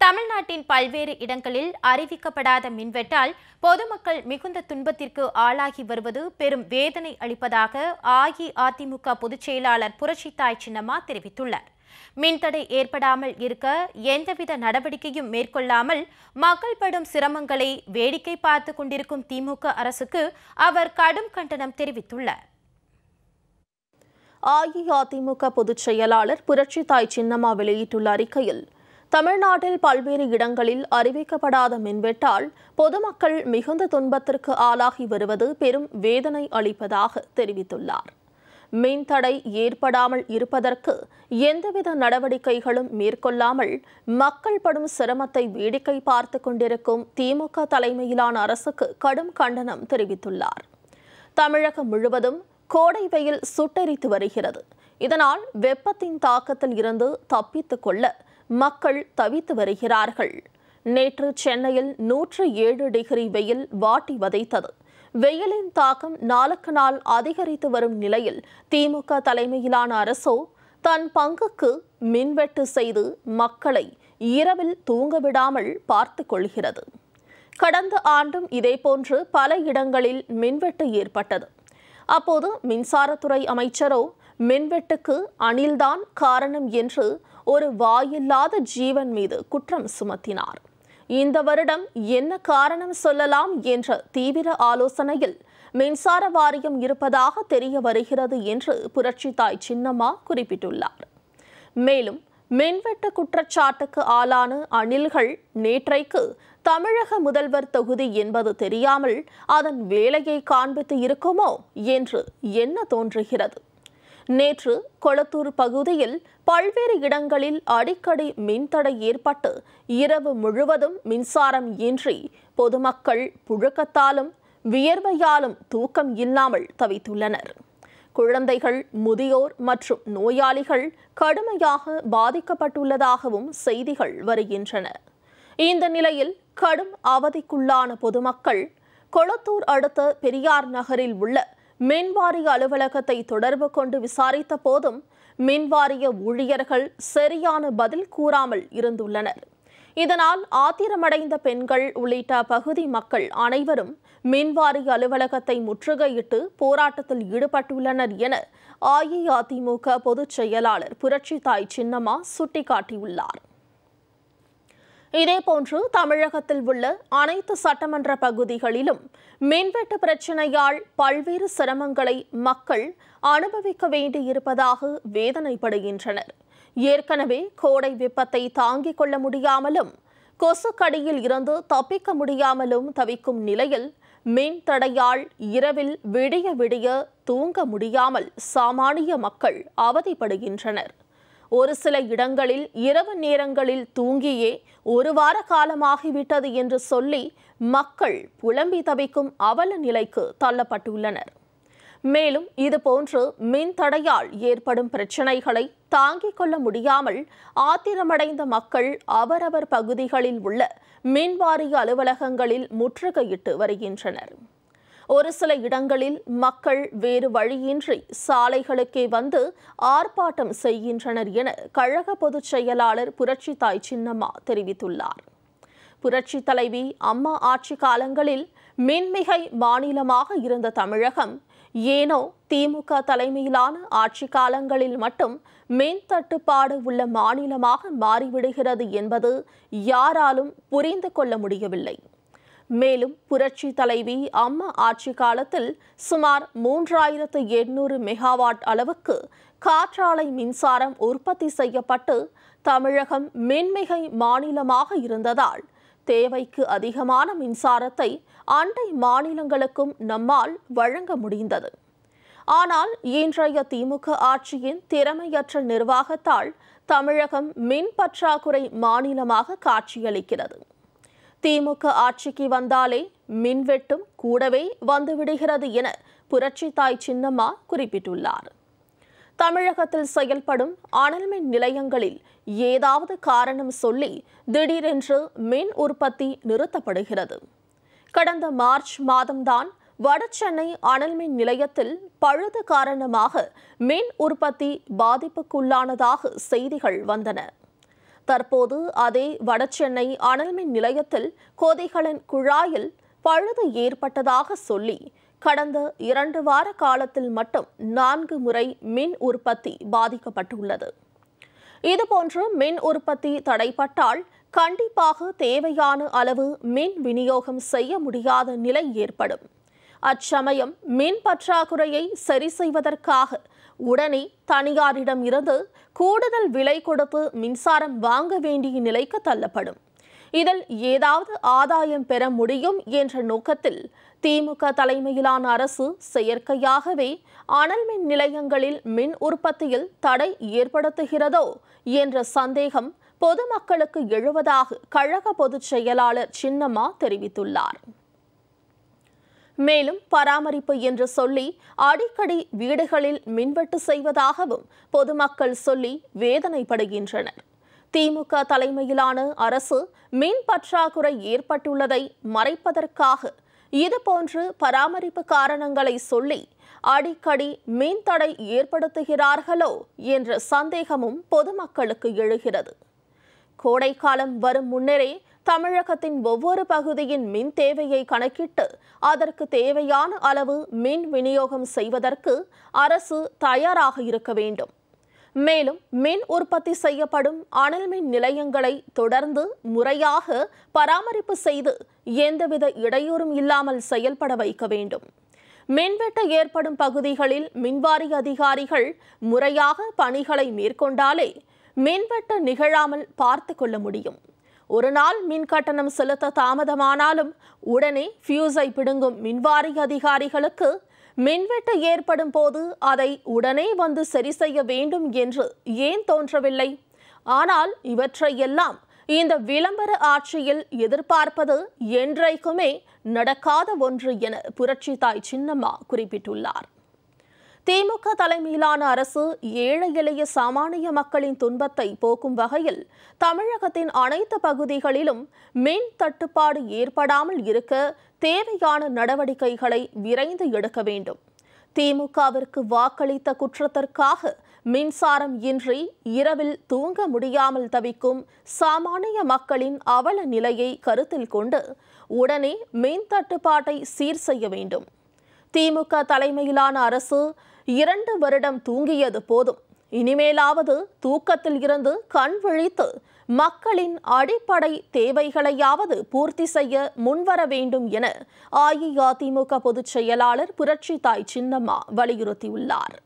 தமிழ்நாட்டின் பல்வேறு இடங்களில் அறிவிக்கப்படாத மின்வெட்டால் பொதுமக்கள் மிகுந்த துன்பத்திற்கு ஆளாகி வருவது பெரும் வேதனை அளிப்பதாக அஇஅதிமுக பொதுச் செயலாளர் புரட்சித்தாய் சின்னம்மா தெரிவித்துள்ளார் மின்தடை ஏற்படாமல் இருக்க எந்தவித நடவடிக்கையும் மேற்கொள்ளாமல் மக்கள் படும் சிரமங்களை வேடிக்கை பார்த்து கொண்டிருக்கும் திமுக அரசுக்கு அவர் கடும் கண்டனம் தெரிவித்துள்ளார் அஇஅதிமுக பொதுச் செயலாளர் புரட்சித்தாய் சின்னம்மா வெளியிட்டுள்ள அறிக்கையில் தமிழ்நாட்டில் பல்வேறு இடங்களில் அறிவிக்கப்படாத மின்வெட்டால் பொதுமக்கள் மிகுந்த துன்பத்திற்கு ஆளாகி வருவது பெரும் வேதனை அளிப்பதாக தெரிவித்துள்ளார் மின்தடை ஏற்படாமல் இருப்பதற்கு எந்தவித நடவடிக்கைகளும் மேற்கொள்ளாமல் மக்கள் படும் சிரமத்தை வேடிக்கை பார்த்து கொண்டிருக்கும் திமுக தலைமையிலான அரசுக்கு கடும் கண்டனம் தெரிவித்துள்ளார் தமிழகம் முழுவதும் கோடை வெயில் சுட்டெரித்து வருகிறது இதனால் வெப்பத்தின் தாக்கத்தில் இருந்து தப்பித்துக் கொள்ள மக்கள் தவித்து வருகிறார்கள் நேற்று சென்னையில் நூற்று ஏழு டிகிரி வெயில் வாட்டி வதைத்தது வெயிலின் தாக்கம் நாளுக்கு நாள் அதிகரித்து வரும் நிலையில் திமுக தலைமையிலான அரசோ தன் பங்குக்கு மின்வெட்டு செய்து மக்களை இரவில் தூங்க விடாமல் பார்த்து கொள்கிறது கடந்த ஆண்டும் இதேபோன்று பல இடங்களில் மின்வெட்டு ஏற்பட்டது அப்போது மின்சாரத்துறை அமைச்சரோ மின்வெட்டுக்கு அணில்தான் காரணம் என்று ஒரு வாயில்லாத ஜீவன் மீது குற்றம் சுமத்தினார் இந்த வருடம் என்ன காரணம் சொல்லலாம் என்ற தீவிர ஆலோசனையில் மின்சார வாரியம் இருப்பதாக தெரிய வருகிறது என்று புரட்சித்தாய் சின்னம்மா குறிப்பிட்டுள்ளார் மேலும் மின்வெட்டு குற்றச்சாட்டுக்கு ஆளான அணில்கள் நேற்றைக்கு தமிழக முதல்வர் தொகுதி என்பது தெரியாமல் அதன் வேலையை காண்பித்து இருக்குமோ என்று என்ன தோன்றுகிறது நேற்று கொளத்தூர் பகுதியில் பல்வேறு இடங்களில் அடிக்கடி மின்தடை ஏற்பட்டு இரவு முழுவதும் மின்சாரம் இன்றி பொதுமக்கள் புழுக்கத்தாலும் வியர்வையாலும் தூக்கம் இல்லாமல் தவித்துள்ளனர் குழந்தைகள் முதியோர் மற்றும் நோயாளிகள் கடுமையாக பாதிக்கப்பட்டுள்ளதாகவும் செய்திகள் வருகின்றன இந்த நிலையில் கடும் அவதிக்குள்ளான பொதுமக்கள் கொளத்தூர் அடுத்த பெரியார் நகரில் உள்ள மின்வாரிய அலுவலகத்தை தொடர்பு கொண்டு விசாரித்த போதும் மின்வாரிய ஊழியர்கள் சரியான பதில் கூறாமல் இருந்துள்ளனர் இதனால் ஆத்திரமடைந்த பெண்கள் உள்ளிட்ட பகுதி மக்கள் அனைவரும் மின்வாரிய அலுவலகத்தை முற்றுகையிட்டு போராட்டத்தில் ஈடுபட்டுள்ளனர் என அஇஅதிமுக பொதுச் செயலாளர் புரட்சித்தாய் சின்னம்மா சுட்டிக்காட்டியுள்ளார் இதேபோன்று தமிழகத்தில் உள்ள அனைத்து சட்டமன்ற பகுதிகளிலும் மின்வெட்டு பிரச்சினையால் பல்வேறு சிரமங்களை மக்கள் அனுபவிக்க வேண்டியிருப்பதாக வேதனைப்படுகின்றனர் ஏற்கனவே கோடை வெப்பத்தை தாங்கிக் கொள்ள முடியாமலும் கொசுக்கடியில் இருந்து தப்பிக்க முடியாமலும் தவிக்கும் நிலையில் மின் தடையால் இரவில் விடிய விடிய தூங்க முடியாமல் சாமானிய மக்கள் அவதிப்படுகின்றனர் ஒரு சில இடங்களில் இரவு நேரங்களில் தூங்கியே ஒரு வார காலமாகிவிட்டது என்று சொல்லி மக்கள் புலம்பி தவிக்கும் அவல நிலைக்கு தள்ளப்பட்டுள்ளனர் மேலும் இதுபோன்று மின் தடையால் ஏற்படும் பிரச்சினைகளை தாங்கிக் கொள்ள முடியாமல் ஆத்திரமடைந்த மக்கள் அவரவர் பகுதிகளில் உள்ள மின்வாரிய அலுவலகங்களில் முற்றுகையிட்டு வருகின்றனர் ஒரு சில இடங்களில் மக்கள் வேறு வழியின்றி சாலைகளுக்கே வந்து ஆர்ப்பாட்டம் செய்கின்றனர் என கழக பொதுச் செயலாளர் புரட்சித்தாய் சின்னம்மா தெரிவித்துள்ளார் புரட்சி தலைவி அம்மா ஆட்சி காலங்களில் மின்மிகை மாநிலமாக இருந்த தமிழகம் ஏனோ திமுக தலைமையிலான ஆட்சி காலங்களில் மட்டும் மின் தட்டுப்பாடு உள்ள மாநிலமாக மாறிவிடுகிறது என்பது யாராலும் புரிந்து கொள்ள முடியவில்லை மேலும் புரட்சி தலைவி அம்மா ஆட்சி காலத்தில் சுமார் மூன்றாயிரத்து எண்ணூறு மெகாவாட் அளவுக்கு காற்றாலை மின்சாரம் உற்பத்தி செய்யப்பட்டு தமிழகம் மின்மிகை மாநிலமாக இருந்ததால் தேவைக்கு அதிகமான மின்சாரத்தை அண்டை மாநிலங்களுக்கும் நம்மால் வழங்க முடிந்தது ஆனால் இன்றைய திமுக ஆட்சியின் திறமையற்ற நிர்வாகத்தால் தமிழகம் மின் பற்றாக்குறை மாநிலமாக காட்சியளிக்கிறது திமுக ஆட்சிக்கு வந்தாலே மின்வெட்டும் கூடவே வந்துவிடுகிறது என புரட்சித்தாய் சின்னம்மா குறிப்பிட்டுள்ளார் தமிழகத்தில் செயல்படும் அனல் மின் நிலையங்களில் ஏதாவது காரணம் சொல்லி திடீரென்று மின் உற்பத்தி நிறுத்தப்படுகிறது கடந்த மார்ச் மாதம்தான் வடசென்னை அனல் மின் நிலையத்தில் பழுது காரணமாக மின் உற்பத்தி பாதிப்புக்குள்ளானதாக செய்திகள் வந்தன தற்போது அதே வடசென்னை அனல்மின் நிலையத்தில் கொதிகலன் குழாயில் பழுது ஏற்பட்டதாக சொல்லி கடந்த இரண்டு வார காலத்தில் மட்டும் நான்கு முறை மின் உற்பத்தி பாதிக்கப்பட்டுள்ளது இதுபோன்று மின் உற்பத்தி தடைப்பட்டால் கண்டிப்பாக தேவையான அளவு மின் விநியோகம் செய்ய முடியாத நிலை ஏற்படும் அச்சமயம் மின் பற்றாக்குறையை சரி செய்வதற்காக உடனே தனியாரிடம் இருந்து கூடுதல் விலை கொடுத்து மின்சாரம் வாங்க வேண்டிய நிலைக்கு தள்ளப்படும் இதில் ஏதாவது ஆதாயம் பெற முடியும் என்ற நோக்கத்தில் திமுக தலைமையிலான அரசு செயற்கையாகவே அனல் மின் நிலையங்களில் மின் உற்பத்தியில் தடை ஏற்படுத்துகிறதோ என்ற சந்தேகம் பொதுமக்களுக்கு எழுவதாக கழக பொதுச் செயலாளர் சின்னம்மா தெரிவித்துள்ளார் மேலும் பராமரிப்பு என்று சொல்லி அடிக்கடி வீடுகளில் மின்வெட்டு செய்வதாகவும் பொதுமக்கள் சொல்லி வேதனைப்படுகின்றனர் திமுக தலைமையிலான அரசு மின் பற்றாக்குறை ஏற்பட்டுள்ளதை மறைப்பதற்காக இதுபோன்று பராமரிப்பு காரணங்களை சொல்லி அடிக்கடி மின் தடை ஏற்படுத்துகிறார்களோ என்ற சந்தேகமும் பொதுமக்களுக்கு எழுகிறது கோடைக்காலம் வரும் முன்னரே தமிழகத்தின் ஒவ்வொரு பகுதியின் மின் தேவையை கணக்கிட்டு அதற்கு தேவையான அளவு மின் விநியோகம் செய்வதற்கு அரசு தயாராக இருக்க வேண்டும் மேலும் மின் உற்பத்தி செய்யப்படும் அனல் மின் நிலையங்களை தொடர்ந்து முறையாக பராமரிப்பு செய்து எந்தவித இடையூறும் இல்லாமல் செயல்பட வைக்க வேண்டும் மின்வெட்டு ஏற்படும் பகுதிகளில் மின்வாரிய அதிகாரிகள் முறையாக பணிகளை மேற்கொண்டாலே மின்வெட்டு நிகழாமல் பார்த்து கொள்ள முடியும் ஒரு நாள் மின் கட்டணம் செலுத்த தாமதமானாலும் உடனே ஃபியூஸை பிடுங்கும் மின்வாரிய அதிகாரிகளுக்கு மின்வெட்டு ஏற்படும் போது அதை உடனே வந்து சரி செய்ய வேண்டும் என்று ஏன் தோன்றவில்லை ஆனால் இவற்றையெல்லாம் இந்த விளம்பர ஆட்சியில் எதிர்பார்ப்பது என்றைக்குமே நடக்காத ஒன்று என புரட்சி தாய் சின்னம்மா குறிப்பிட்டுள்ளார் திமுக தலைமையிலான அரசு ஏழை எளிய சாமானிய மக்களின் துன்பத்தை போக்கும் வகையில் தமிழகத்தின் அனைத்து பகுதிகளிலும் மின் தட்டுப்பாடு ஏற்படாமல் இருக்க தேவையான நடவடிக்கைகளை விரைந்து எடுக்க வேண்டும் திமுகவிற்கு வாக்களித்த குற்றத்திற்காக மின்சாரம் இன்றி இரவில் தூங்க முடியாமல் தவிக்கும் சாமானிய மக்களின் அவல நிலையை கருத்தில் கொண்டு உடனே மின் தட்டுப்பாட்டை சீர் செய்ய வேண்டும் திமுக தலைமையிலான அரசு இரண்டு வருடம் தூங்கியது போதும் இனிமேலாவது தூக்கத்தில் இருந்து கண் விழித்து மக்களின் அடிப்படை தேவைகளையாவது பூர்த்தி செய்ய முன்வர வேண்டும் என அஇஅதிமுக பொதுச் செயலாளர் புரட்சி தாய் சின்னம்மா வலியுறுத்தியுள்ளார்